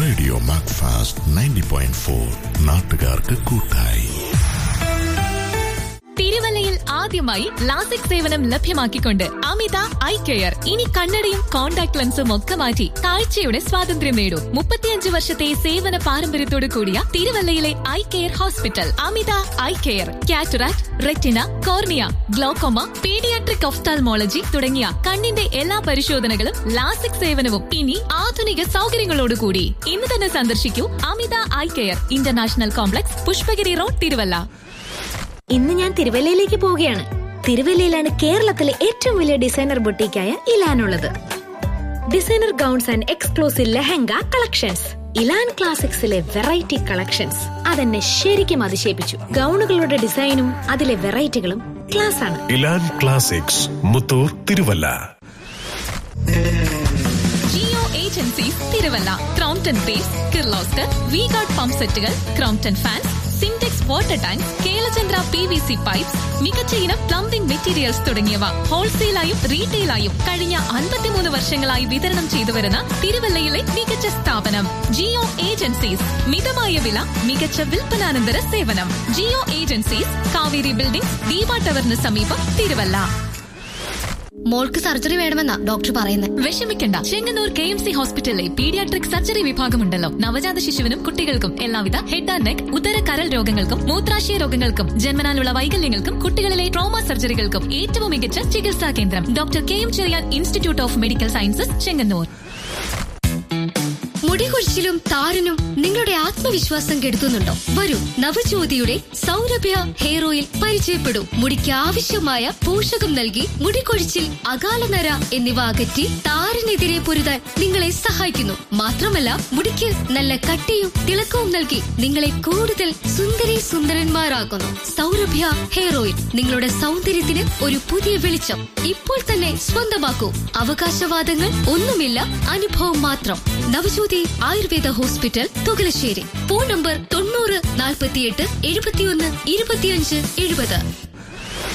radio Macfast ninety point four നാട്ടുകാർക്ക് കൂട്ടായി തിരുവല്ലയിൽ ആദ്യമായി ലാസിക് സേവനം ലഭ്യമാക്കിക്കൊണ്ട് അമിത ഐ കെയർ ഇനി കണ്ണടയും കോൺടാക്ട് ലെൻസും ഒക്കെ മാറ്റി കാഴ്ചയുടെ സ്വാതന്ത്ര്യം നേടൂ മുപ്പത്തിയഞ്ച് വർഷത്തെ സേവന പാരമ്പര്യത്തോടു കൂടിയ തിരുവല്ലയിലെ eye care hospital Amita eye care cataract retina cornea glaucoma paediatric ophthalmology തുടങ്ങിയ കണ്ണിന്റെ എല്ലാ പരിശോധനകളും ലാസിക് സേവനവും ഇനി ആധുനിക സൗകര്യങ്ങളോടുകൂടി ഇന്ന് തന്നെ സന്ദർശിക്കൂ Amita eye care international complex Pushpagiri road Thiruvalla ഇന്ന് ഞാൻ തിരുവല്ലയിലേക്ക് പോവുകയാണ് തിരുവല്ലയിലാണ് കേരളത്തിലെ ഏറ്റവും വലിയ ഡിസൈനർ ബൊട്ടീക്കായ ഇലാനുള്ളത് designer gowns and exclusive lehenga collections Elan ക്ലാസിക്സിലെ വെറൈറ്റി കളക്ഷൻസ് അതെന്നെ ശരിക്കും അതിശയിപ്പിച്ചു ഗൗണുകളുടെ ഡിസൈനും അതിലെ വെറൈറ്റികളും ക്ലാസ് ആണ് Elan classics Muthoor Thiruvalla Jio agencies Thiruvalla Crompton ബേസ് കിർലോസ്കർ വി ഗാർഡ് പമ്പ് സെറ്റുകൾ Crompton fans Simtex water tank Kelachandra P V C pipes മികച്ച ഇനം പ്ലംബിംഗ് മെറ്റീരിയൽസ് തുടങ്ങിയവ ഹോൾസെയിലായും റീറ്റെയിലായും കഴിഞ്ഞ അൻപത്തിമൂന്ന് വർഷങ്ങളായി വിതരണം ചെയ്തു വരുന്ന തിരുവല്ലയിലെ മികച്ച സ്ഥാപനം ജിയോ ഏജൻസീസ് മിതമായ വില മികച്ച വിൽപ്പനാനന്തര സേവനം ജിയോ ഏജൻസീസ് കാവേരി ബിൽഡിംഗ് ദീപ ടവറിന് സമീപം തിരുവല്ല മോൾക്ക് സർജറി വേണമെന്നാ ഡോക്ടർ പറയുന്നത് വിഷമിക്കണ്ട ചെങ്ങന്നൂർ കെ എം സി ഹോസ്പിറ്റലിലെ പീഡിയാട്രിക് സർജറി വിഭാഗമുണ്ടല്ലോ നവജാത ശിശുവിനും കുട്ടികൾക്കും എല്ലാവിധ ഹെഡ് ആൻഡ് നെക്ക് ഉദര കരൽ രോഗങ്ങൾക്കും മൂത്രാശയ രോഗങ്ങൾക്കും ജന്മനാലുള്ള വൈകല്യങ്ങൾക്കും കുട്ടികളിലെ ട്രോമ സർജറികൾക്കും ഏറ്റവും മികച്ച ചികിത്സാ കേന്ദ്രം doctor K M Cherian institute of medical sciences Chengannur മുടികൊഴിച്ചിലും താരനും നിങ്ങളുടെ ആത്മവിശ്വാസം കെടുത്തുന്നുണ്ടോ വരൂ നവജ്യോതിയുടെ സൗരഭ്യ ഹെയർ ഓയിൽ പരിചയപ്പെടൂ മുടിക്ക് ആവശ്യമായ പോഷകം നൽകി മുടികൊഴിച്ചിൽ അകാലനര എന്നിവ അകറ്റി താരനെതിരെ പൊരുതാൻ നിങ്ങളെ സഹായിക്കുന്നു മാത്രമല്ല മുടിക്ക് നല്ല കട്ടിയും തിളക്കവും നൽകി നിങ്ങളെ കൂടുതൽ സുന്ദരി സുന്ദരന്മാരാക്കുന്നു സൗരഭ്യ ഹെയർ ഓയിൽ നിങ്ങളുടെ സൗന്ദര്യത്തിന് ഒരു പുതിയ വെളിച്ചം ഇപ്പോൾ തന്നെ സ്വന്തമാക്കൂ അവകാശവാദങ്ങൾ ഒന്നുമില്ല അനുഭവം മാത്രം Navajyothi Ayurveda hospital Thukalassery phone number തൊണ്ണൂറ് നാൽപ്പത്തിയെട്ട് എഴുപത്തിയൊന്ന് ഇരുപത്തിയഞ്ച് എഴുപത്